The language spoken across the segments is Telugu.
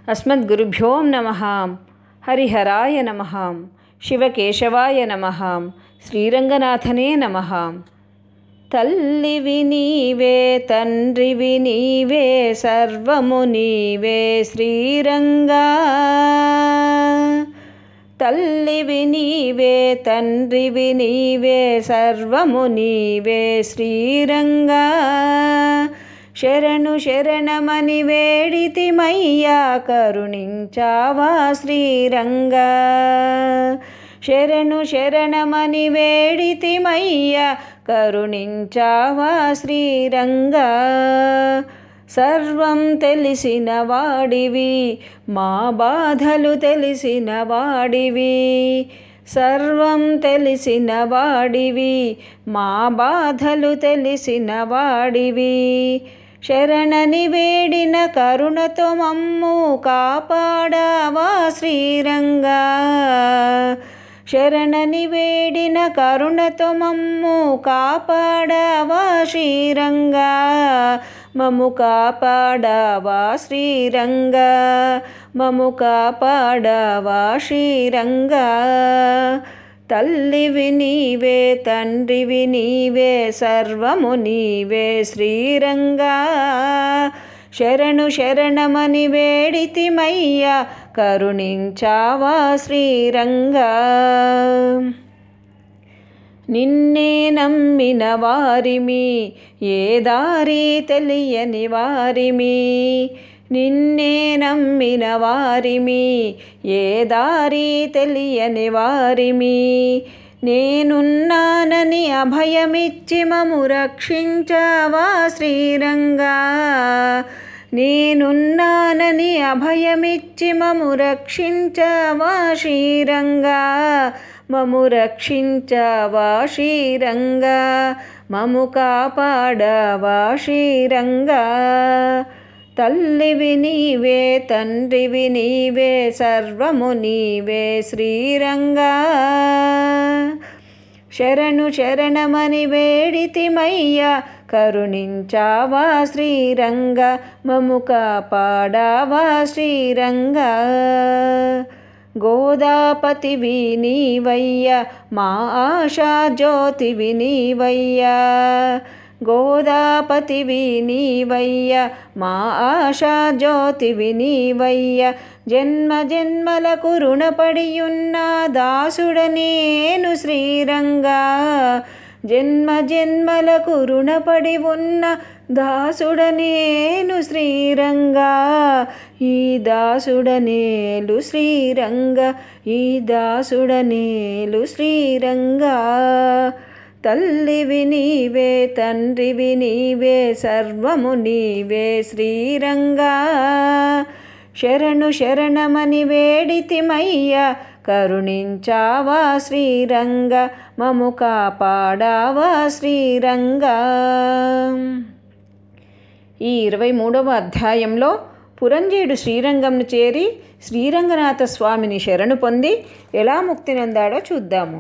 అస్మద్గురుభ్యో నమ హరిహరాయ నమ శివకేశవాయ నమ శ్రీరంగనాథనే నమ తల్లివి నీవే తండ్రివి నీవే సర్వము నీవే శ్రీరంగా తల్లివి నీవే తండ్రివి నీవే సర్వము నీవే శ్రీరంగా శరణు శరణమని వేడితిమయ్యా కరుణించావా శ్రీరంగా శరణు శరణమని వేడితిమయ్యా కరుణించావా శ్రీరంగా సర్వం తెలిసిన వాడివి మా బాధలు తెలిసిన వాడివి సర్వం తెలిసిన వాడివి మా బాధలు తెలిసిన వాడివి శరణని వేడిన కరుణతో మమ్ము కాపాడావా శ్రీరంగా శరణని వేడిన కరుణతో మమ్ము కాపాడావా శ్రీరంగా మము కాపాడావా శ్రీరంగా మము కాపాడావా శ్రీరంగా తల్లివి నీవే తండ్రివి నీవే సర్వము నీవే శ్రీరంగా శరణు శరణమని వేడితిమయ్యా కరుణించావా శ్రీరంగా నిన్నే నమ్మిన వారిమి ఏ దారి తెలియని వారిమి నిన్నే నమ్మిన వారిమి ఏ దారి తెలియని వారిమి నేనున్నానని అభయమిచ్చి మము రక్షించావా శ్రీరంగా నేనున్నానని అభయమిచ్చి మము రక్షించావా శ్రీరంగా మము రక్షించావా శ్రీరంగా మము కాపాడావా శ్రీరంగా తల్లివి నీవే తండ్రివి నీవే సర్వము నీవే శ్రీరంగా శరణు శరణమని వేడితిమయ్యా కరుణించావా శ్రీరంగా మము కాపాడావా శ్రీరంగా గోదాపతివి నీవయ్యా మా ఆశా జ్యోతివి నీవయ్యా గోదాపతివి నీవయ్యా మా ఆశా జ్యోతివి నీవయ్యా జన్మ జన్మలకు రుణపడియున్న దాసుడనేను శ్రీరంగా జన్మ జన్మలకు రుణపడి ఉన్న దాసుడనేను శ్రీరంగా ఈ దాసుడనేలు శ్రీరంగా ఈ దాసుడనేలు శ్రీరంగా తల్లివి నీవే తండ్రివి నీవే సర్వము నీవే శ్రీరంగా శరణు శరణమని వేడితిమయ్యా కరుణించావా శ్రీరంగా మము కాపాడావా శ్రీరంగా ఈ ఇరవై మూడవ అధ్యాయంలో పురంజయుడు శ్రీరంగంను చేరి శ్రీరంగనాథ స్వామిని శరణు పొంది ఎలా ముక్తి నొందాడో చూద్దాము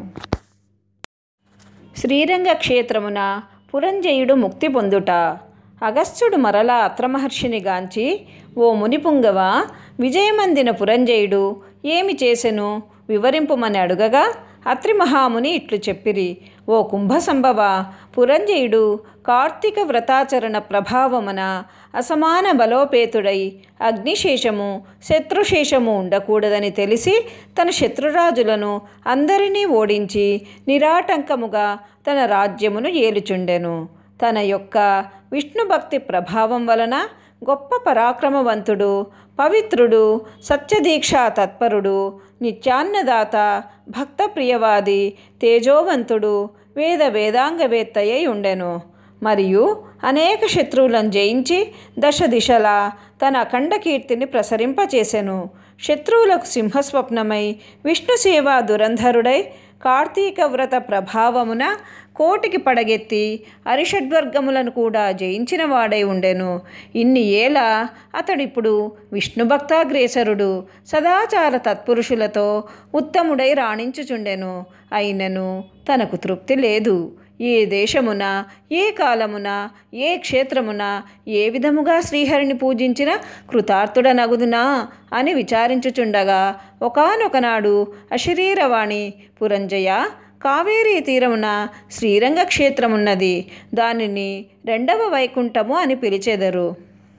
శ్రీరంగ క్షేత్రమున పురంజయుడు ముక్తి పొందుట అగస్త్యుడు మరలా అత్రమహర్షిని గాంచి ఓ మునిపుంగవ విజయమందిన పురంజయుడు ఏమి చేసెను వివరింపుమని అడుగగా అత్రి మహాముని ఇట్లు చెప్పిరి ఓ కుంభసంభవ పురంజయుడు కార్తీక వ్రతాచరణ ప్రభావమున అసమాన బలోపేతుడై అగ్నిశేషము శత్రుశేషము ఉండకూడదని తెలిసి తన శత్రురాజులను అందరినీ ఓడించి నిరాటంకముగా తన రాజ్యమును ఏలుచుండెను తన యొక్క విష్ణుభక్తి ప్రభావం వలన గొప్ప పరాక్రమవంతుడు పవిత్రుడు సత్యదీక్షా తత్పరుడు నిత్యాన్నదాత భక్త ప్రియవాది తేజోవంతుడు వేద వేదాంగవేత్తయ్యై ఉండెను మరియు అనేక శత్రువులను జయించి దశ దిశలా తన అఖండ కీర్తిని ప్రసరింపచేసెను శత్రువులకు సింహస్వప్నమై విష్ణు సేవా దురంధరుడై కార్తీక వ్రత ప్రభావమున కోటికి పడగెత్తి అరిషడ్వర్గములను కూడా జయించిన వాడై ఉండెను ఇన్ని ఏల అతడిప్పుడు విష్ణుభక్తాగ్రేసరుడు సదాచార తత్పురుషులతో ఉత్తముడై రాణించుచుండెను అయినను తనకు తృప్తి లేదు ఏ దేశమున ఏ కాలమున ఏ క్షేత్రమున ఏ విధముగా శ్రీహరిని పూజించిన కృతార్థుడనగుదునా అని విచారించుచుండగా ఒకనొకనాడు అశరీరవాణి పురంజయ కావేరీ తీరమున శ్రీరంగ క్షేత్రమున్నది దానిని రెండవ వైకుంఠము అని పిలిచెదరు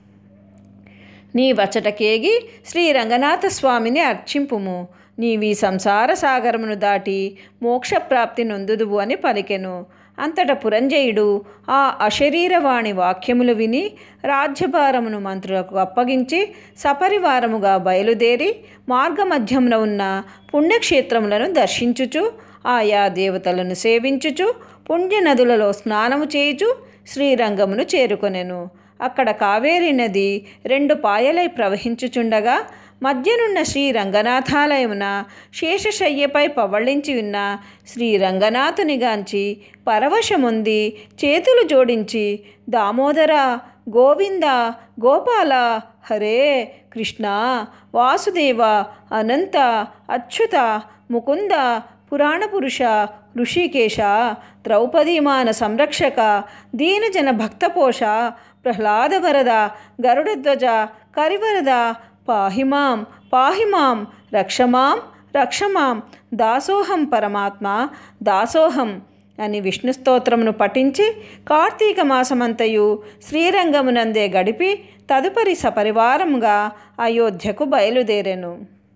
నీ వచటకేగి శ్రీ రంగనాథ స్వామిని అర్చింపుము నీవి సంసార సాగరమును దాటి మోక్షప్రాప్తి నొందుదువు అని పలికెను అంతట పురంజయుడు ఆ అశరీరవాణి వాక్యములు విని రాజ్యభారమును మంత్రులకు అప్పగించి సపరివారముగా బయలుదేరి మార్గమధ్యమున ఉన్న పుణ్యక్షేత్రములను దర్శించుచు ఆయా దేవతలను సేవించుచు పుణ్యనదులలో స్నానము చేయుచు శ్రీరంగమును చేరుకొనెను అక్కడ కావేరీ నది రెండు పాయలై ప్రవహించుచుండగా మధ్యనున్న శ్రీ రంగనాథాలయమున శేషశయ్యపై పవళించి ఉన్న శ్రీ రంగనాథునిగాంచి పరవశముంది చేతులు జోడించి దామోదర గోవింద గోపాల హరే కృష్ణ వాసుదేవ అనంత అచ్యుత ముకుంద పురాణపురుష ఋషికేశ ద్రౌపదీమాన సంరక్షక దీనజన భక్తపోష ప్రహ్లాదవరద గరుడధ్వజ కరివరద పాహిమాం పాహిమాం రక్షమాం రక్షమాం దాసోహం పరమాత్మ దాసోహం అని విష్ణు స్తోత్రమును పఠించి కార్తీక మాసమంతయు శ్రీరంగమునందే గడిపి తదుపరి సపరివారముగా అయోధ్యకు బయలుదేరెను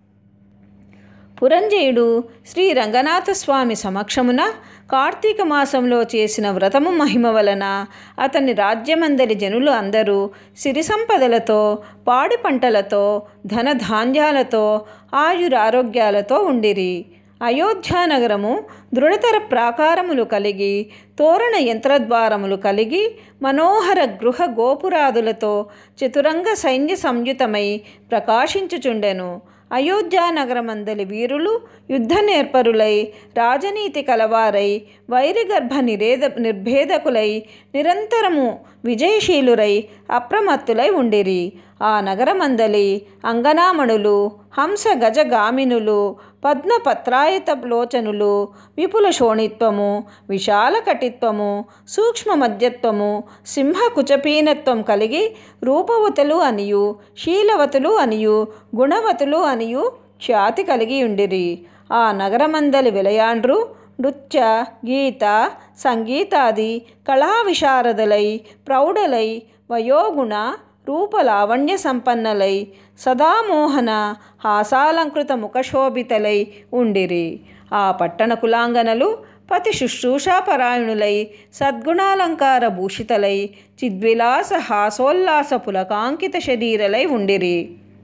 పురంజయుడు శ్రీ రంగనాథస్వామి సమక్షమున కార్తీక మాసంలో చేసిన వ్రతము మహిమ వలన అతని రాజ్యమందలి జనులు అందరూ సిరి సంపదలతో పాడి పంటలతో ధనధాన్యాలతో ఆయురారోగ్యాలతో ఉండిరి అయోధ్యానగరము దృఢతర ప్రాకారములు కలిగి తోరణ యంత్రద్వారములు కలిగి మనోహర గృహ గోపురాదులతో చతురంగ సైన్య సంయుతమై ప్రకాశించుచుండెను అయోధ్యానగరమందలి వీరులు యుద్ధ నేర్పరులై రాజనీతి కలవారై వైరిగర్భ నిరేద నిర్భేదకులై నిరంతరము విజయశీలురై అప్రమత్తులై ఉండిరి ఆ నగరమందలి అంగనామణులు హంస గజగామినులు పద్మపత్రాయత లోచనులు విపుల శోణిత్వము విశాల కటిత్వము సూక్ష్మ మధ్యత్వము సింహ కుచపీనత్వం కలిగి రూపవతులు అనియు శీలవతులు అనియు గుణవతులు అనియు ఖ్యాతి కలిగి ఉండిరి ఆ నగరమందలి విలయాండ్రు నృత్య గీత సంగీతాది కళా విశారదలై ప్రౌఢలై వయోగుణ రూపలావణ్య సంపన్నలై సదామోహన హాసాలంకృత ముఖశోభితలై ఉండిరి ఆ పట్టణ కులాంగనలు పతి శుశ్రూషాపరాయణులై సద్గుణాలంకార భూషితలై చిద్విలాస హాసోల్లాస పులకాంకిత శరీరలై ఉండిరి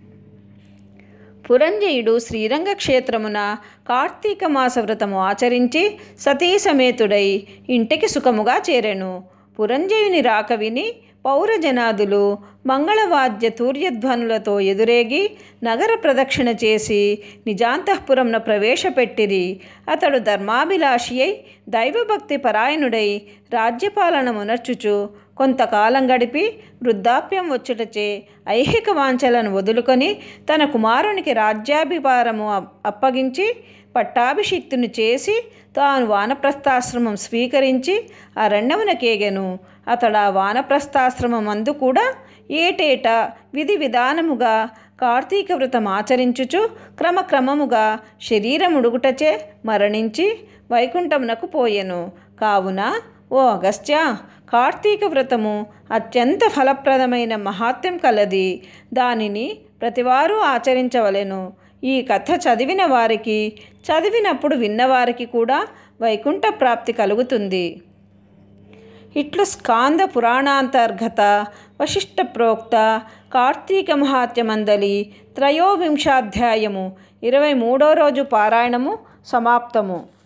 పురంజయుడు శ్రీరంగ క్షేత్రమున కార్తీక మాస వ్రతము ఆచరించి సతీ సమేతుడై ఇంటికి సుఖముగా చేరెను పురంజయుని రాక విని పౌరజనాదులు మంగళవాద్య తూర్యధ్వనులతో ఎదురేగి నగర ప్రదక్షిణ చేసి నిజాంతఃపురంన ప్రవేశపెట్టిరి అతడు ధర్మాభిలాషి అయి దైవభక్తి పరాయణుడై రాజ్యపాలనమునర్చుచు కొంతకాలం గడిపి వృద్ధాప్యం వచ్చుటచే ఐహిక వాంఛలను వదులుకొని తన కుమారునికి రాజ్యాభిభారము అప్పగించి పట్టాభిషిక్తుని చేసి తాను వానప్రస్థాశ్రమం స్వీకరించి అరణ్యమునకేగెను అతడు ఆ వానప్రస్థాశ్రమం అందు కూడా ఏటేటా విధి విధానముగా కార్తీక వ్రతం ఆచరించుచు క్రమక్రమముగా శరీరముడుగుటచే మరణించి వైకుంఠమునకు పోయెను కావున ఓ అగస్త్య కార్తీక వ్రతము అత్యంత ఫలప్రదమైన మహాత్మ్యం కలది దానిని ప్రతివారు ఆచరించవలెను ఈ కథ చదివిన వారికి చదివినప్పుడు విన్నవారికి కూడా వైకుంఠ ప్రాప్తి కలుగుతుంది ఇట్లు స్కాంద పురాణాంతర్గత వశిష్ట ప్రోక్త కార్తీక మహాత్యమందలి త్రయోవింశాధ్యాయము ఇరవై మూడో రోజు పారాయణము సమాప్తము